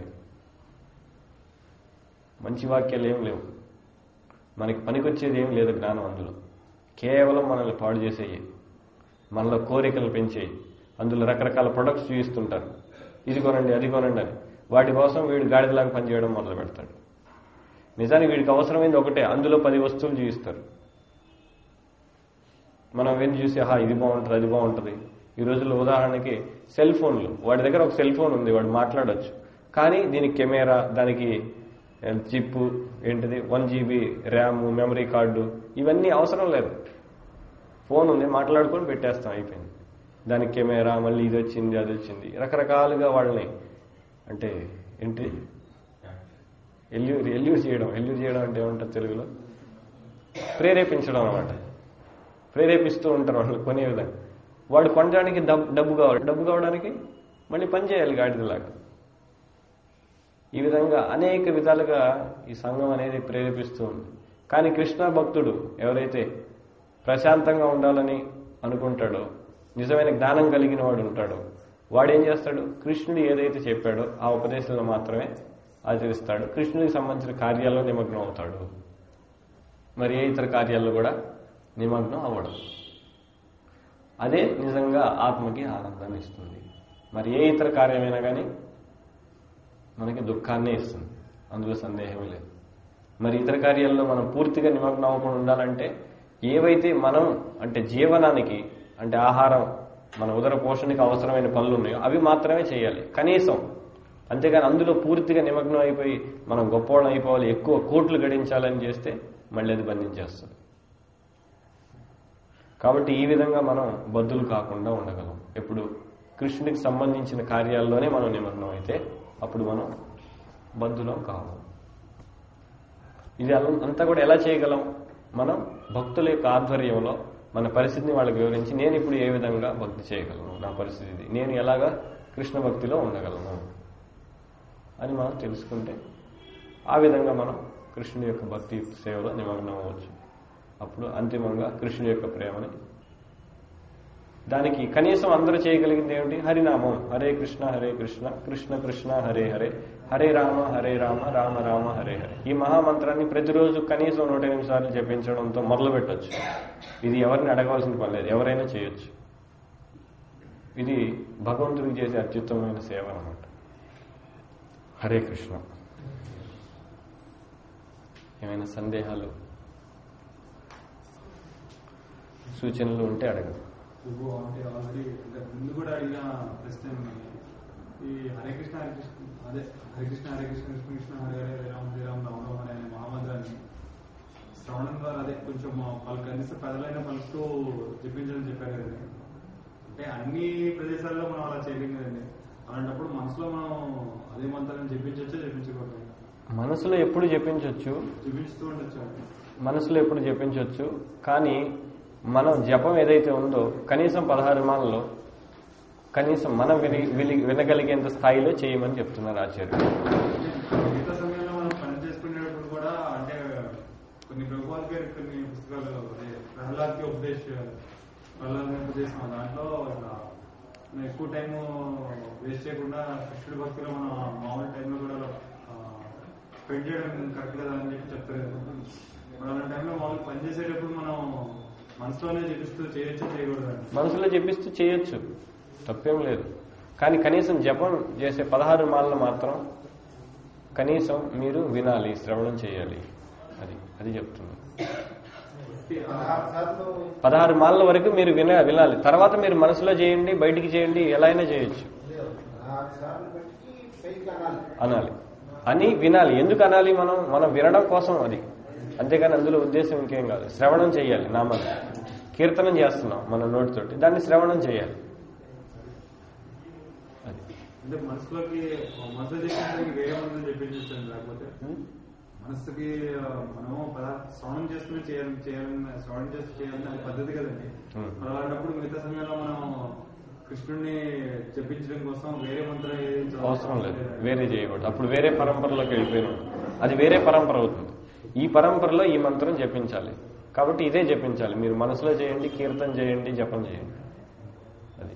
మంచి వాక్యాలు ఏం లేవు మనకి పనికొచ్చేది ఏం లేదు జ్ఞానం అందులో కేవలం మనల్ని పాడు చేసేయి మనలో కోరికలు పెంచేయి అందులో రకరకాల ప్రొడక్ట్స్ చూపిస్తుంటారు ఇది కొనండి అది కొనండి అని వాటి కోసం వీడు గాడిదలాగా పనిచేయడం మొదలు పెడతాడు నిజానికి వీడికి అవసరమైంది ఒకటే అందులో పది వస్తువులు చూపిస్తారు మనం అవన్నీ చూసి ఆహా ఇది బాగుంటుంది అది బాగుంటుంది ఈ రోజుల్లో ఉదాహరణకి సెల్ ఫోన్లు వాడి దగ్గర ఒక సెల్ ఫోన్ ఉంది వాడు మాట్లాడొచ్చు కానీ దీనికి కెమెరా దానికి చిప్ ఏంటిది one GB RAM memory card ఇవన్నీ అవసరం లేదు ఫోన్ ఉంది మాట్లాడుకొని పెట్టేస్తాం అయిపోయింది దానికి కెమెరా మళ్ళీ ఇది వచ్చింది అది వచ్చింది రకరకాలుగా వాళ్ళని అంటే ఏంటి ఎల్యూర్ ఎల్యూర్ చేయడం ఎల్యూర్ చేయడం అంటే ఏమంటారు తెలుగులో ప్రేరేపించడం అనమాట ప్రేరేపిస్తూ ఉంటారు వాళ్ళు కొనే విధంగా వాడు కొనడానికి డబ్బు డబ్బు కావాలి డబ్బు కావడానికి మళ్ళీ పని చేయాలి గాడిదలాగా ఈ విధంగా అనేక విధాలుగా ఈ సంఘం అనేది ప్రేరేపిస్తూ ఉంది కానీ కృష్ణ భక్తుడు ఎవరైతే ప్రశాంతంగా ఉండాలని అనుకుంటాడో నిజమైన జ్ఞానం కలిగిన వాడు ఉంటాడో వాడు ఏం చేస్తాడు కృష్ణుడు ఏదైతే చెప్పాడో ఆ ఉపదేశంలో మాత్రమే ఆచరిస్తాడు కృష్ణుడికి సంబంధించిన కార్యాల్లో నిమగ్నం అవుతాడు మరి ఏ ఇతర కార్యాల్లో కూడా నిమగ్నం అవ్వడం అదే నిజంగా ఆత్మకి ఆనందాన్ని ఇస్తుంది మరి ఏ ఇతర కార్యమైనా కానీ మనకి దుఃఖాన్నే ఇస్తుంది అందులో సందేహమే లేదు మరి ఇతర కార్యాల్లో మనం పూర్తిగా నిమగ్నం అవ్వకుండా ఉండాలంటే ఏవైతే మనం అంటే జీవనానికి అంటే ఆహారం మన ఉదర పోషణకి అవసరమైన పనులు ఉన్నాయో అవి మాత్రమే చేయాలి కనీసం అంతేగాని అందులో పూర్తిగా నిమగ్నం అయిపోయి మనం గొప్పవాళ్ళం అయిపోవాలి ఎక్కువ కోట్లు గడించాలని చేస్తే మళ్ళీ అది బంధించేస్తుంది కాబట్టి ఈ విధంగా మనం బద్దులు కాకుండా ఉండగలం ఎప్పుడు కృష్ణుడికి సంబంధించిన కార్యాల్లోనే మనం నిమగ్నం అయితే అప్పుడు మనం బద్దులం కావు ఇది అల- అంతా కూడా ఎలా చేయగలం మనం భక్తుల యొక్క ఆధ్వర్యంలో మన పరిస్థితిని వాళ్ళకి వివరించి నేను ఇప్పుడు ఏ విధంగా భక్తి చేయగలను నా పరిస్థితి ఇది నేను ఎలాగా కృష్ణ భక్తిలో ఉండగలను అని మనం తెలుసుకుంటే ఆ విధంగా మనం కృష్ణుడి యొక్క భక్తి సేవలో నిమగ్నం అవ్వచ్చు అప్పుడు అంతిమంగా కృష్ణుడి యొక్క ప్రేమని దానికి కనీసం అందరూ చేయగలిగింది ఏమిటి హరినామం హరే కృష్ణ హరే కృష్ణ కృష్ణ కృష్ణ హరే హరే హరే రామ హరే రామ రామ రామ హరే హరే ఈ మహామంత్రాన్ని ప్రతిరోజు కనీసం నూట ఎనిమిది సార్లు జపించడంతో మొదలు పెట్టచ్చు ఇది ఎవరిని అడగవలసిన పని లేదు ఎవరైనా చేయొచ్చు ఇది భగవంతుడికి చేసే అత్యుత్తమమైన సేవ అన్నమాట హరే కృష్ణ ఏమైనా సందేహాలు సూచనలు ఉంటే అడగదు నువ్వు అంటే ఆల్రెడీ అంటే ముందు కూడా అడిగిన ప్రశ్న ఉన్నాయి ఈ హరే కృష్ణ హరే కృష్ణ అదే హరే కృష్ణ హరే కృష్ణ కృష్ణ కృష్ణ హరే హరే హరే రామ హరే రామ రామ రామ అనే మహామంత్రాన్ని శ్రవణం ద్వారా అదే కొంచెం వాళ్ళు కనీసం ప్రజలైన పలుకుతూ చెప్పించడం చెప్పారు కదండి అంటే అన్ని ప్రదేశాల్లో మనం అలా చేయలేం కదండి అలాంటప్పుడు మనసులో మనం అదే మంత్రాన్ని చెప్పించవచ్చో చెప్పించకూడదు మనసులో ఎప్పుడు జపించవచ్చు చూపిస్తూ ఉండొచ్చు అండి. మనసులో ఎప్పుడు జపించవచ్చు కానీ మనం జపం ఏదైతే ఉందో కనీసం పదహారు మాలలో కనీసం మనం విని విని- వినగలిగేంత స్థాయిలో చేయమని చెప్తున్నారు ఆచార్యులు మిగతా సమయంలో మనం పని చేసుకునేటప్పుడు కూడా అంటే కొన్ని ప్రభుత్వాల గారి కొన్ని పుస్తకాలు అదే ప్రహ్లాద్కి ఉపదేశ ప్రహ్లాద్ ఉపదేశం దాంట్లో ఇట్లా మనం ఎక్కువ టైం వేస్ట్ చేయకుండా కృష్ణుడి భక్తిలో మనం మామూలు టైంలో కూడా స్పెండ్ చేయడం కరెక్ట్ కదా అని చెప్పి చెప్తారు కదా మరి అలాంటి టైంలో మామూలు పని చేసేటప్పుడు మనం మనసులోనే చూపిస్తూ చేయొచ్చు చేయకూడదు మనసులో జపిస్తూ చేయొచ్చు తప్పేం లేదు కానీ కనీసం జపం చేసే పదహారు మాలను మాత్రం కనీసం మీరు వినాలి శ్రవణం చేయాలి అది అది చెప్తున్నాను పదహారు మాలల వరకు మీరు విన వినాలి తర్వాత మీరు మనసులో చేయండి బయటికి చేయండి ఎలా అయినా చేయొచ్చు అనాలి అని వినాలి ఎందుకు అనాలి మనం మనం వినడం కోసం అది అంతేగాని అందులో ఉద్దేశం ఇంకేం కాదు శ్రవణం చేయాలి నామాన్ని కీర్తనం చేస్తున్నాం మన నోటితోటి దాన్ని శ్రవణం చేయాలి అది అంటే మనసులోకి మనసు చేసిన వేరే మందులు చెప్పించేస్తాను లేకపోతే మనసుకి ఆ, మనము పదార్థ శ్రవణం చేసుకుని చేయాలి చేయాలని శ్రవణం చేసి చేయాలని అది పద్ధతి కదండి Hmm. మరి అలాంటప్పుడు మిగతా సమయంలో మనం కృష్ణుడిని చెప్పించడం కోసం వేరే మంత్రం ఏది చదవాల్సిన అవసరం లేదు వేరే చేయకూడదు అప్పుడు వేరే పరంపరలోకి వెళ్ళిపోయిన అది వేరే పరంపర అవుతుంది ఈ పరంపరలో ఈ మంత్రం జపించాలి కాబట్టి ఇదే జపించాలి మీరు మనసులో చేయండి కీర్తన చేయండి జపం చేయండి అది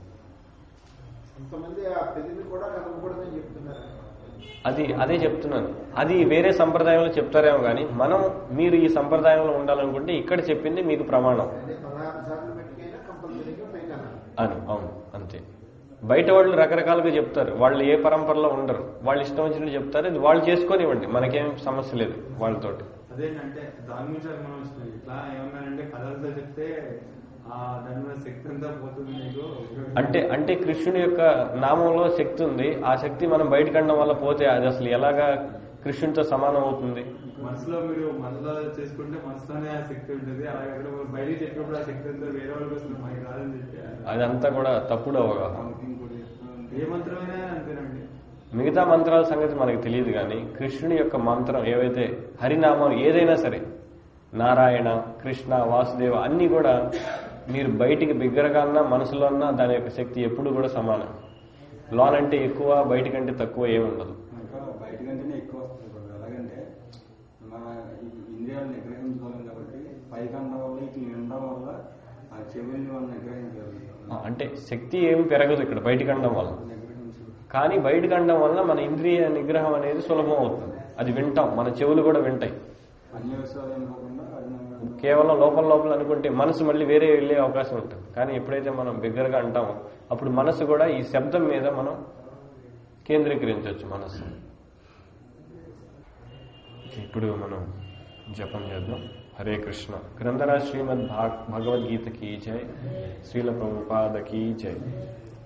కొంతమంది ఆ పెళ్లిని కూడా కలపకూడదని చెప్తున్నారు అది అదే చెప్తున్నాను అది వేరే సంప్రదాయంలో చెప్తారేమో కానీ మనం మీరు ఈ సంప్రదాయంలో ఉండాలనుకుంటే ఇక్కడ చెప్పింది మీకు ప్రమాణం అంటే పదహారు సార్లు పెట్టుకైనా కంపల్సరీగా పైకి అన్నారు అని అవును అంతే బయట వాళ్ళు రకరకాలుగా చెప్తారు వాళ్ళు ఏ పరంపరలో ఉండరు వాళ్ళు ఇష్టం వచ్చినట్టు చెప్తారు ఇది వాళ్ళు చేసుకొనివ్వండి మనకేం సమస్య లేదు వాళ్ళతోటి అదేంటంటే దాని గురించి అది మనం వస్తుంది ఇట్లా ఏమన్నానంటే కథలతో చెప్తే ఆ దాని మీద శక్తి అంతా పోతుంది నీకు అంటే అంటే కృష్ణుడి యొక్క నామంలో శక్తి ఉంది ఆ శక్తి మనం బయటకు అనడం వల్ల పోతే అది అసలు ఎలాగా కృష్ణుడితో సమానం అవుతుంది మనసులో మీరు మనసులో చేసుకుంటే మనసులోనే ఆ శక్తి ఉంటుంది అలాగే ఇక్కడ మీరు బయటికి చెప్పినప్పుడు ఆ శక్తి అంతా వేరే వాళ్ళకి వస్తుంది మనకి రాదని చెప్పి అదంతా కూడా తప్పుడు అవగాహన ఏ మంత్రమైనా అంతేనండి మిగతా మంత్రాల సంగతి మనకు తెలియదు కానీ కృష్ణుని యొక్క మంత్రం ఏవైతే హరినామం ఏదైనా సరే నారాయణ కృష్ణ వాసుదేవ అన్నీ కూడా మీరు బయటికి బిగ్గరగా అన్నా మనసులో అన్నా దాని యొక్క శక్తి ఎప్పుడు కూడా సమానం లోనంటే ఎక్కువ బయటికంటే తక్కువ ఏమి ఉండదు ఇంకా బయట కంటేనే ఎక్కువ వస్తుంది ఇప్పుడు ఎలాగంటే మన ఈ ఇంద్రియాలను నిగ్రహించుకోలేం కాబట్టి పైకి అనడం వల్ల ఇట్లా వినడం వల్ల ఆ చెవుల్ని మనం నిగ్రహించగలుగుతాం ఆ, అంటే శక్తి ఏమి పెరగదు ఇక్కడ బయటికి అనడం వల్ల నిగ్రహించు కానీ బయటికి అనడం వల్ల మన ఇంద్రియ నిగ్రహం అనేది సులభం అవుతుంది అది వింటాం మన చెవులు కూడా వింటాయి అన్య విషయాలు అనుకోకుండా అది మనం కేవలం లోపల లోపల అనుకుంటే మనసు మళ్ళీ వేరే వెళ్ళే అవకాశం ఉంటుంది కానీ ఎప్పుడైతే మనం బిగ్గరగా అంటామో అప్పుడు మనసు కూడా ఈ శబ్దం మీద మనం కేంద్రీకరించవచ్చు మనస్సు ఇప్పుడు మనం జపం చేద్దాం హరే కృష్ణ గ్రంథరాజ్ శ్రీమద్ భాగ్ భగవద్గీత కీ జై శ్రీల ప్రభుపాద కీ జై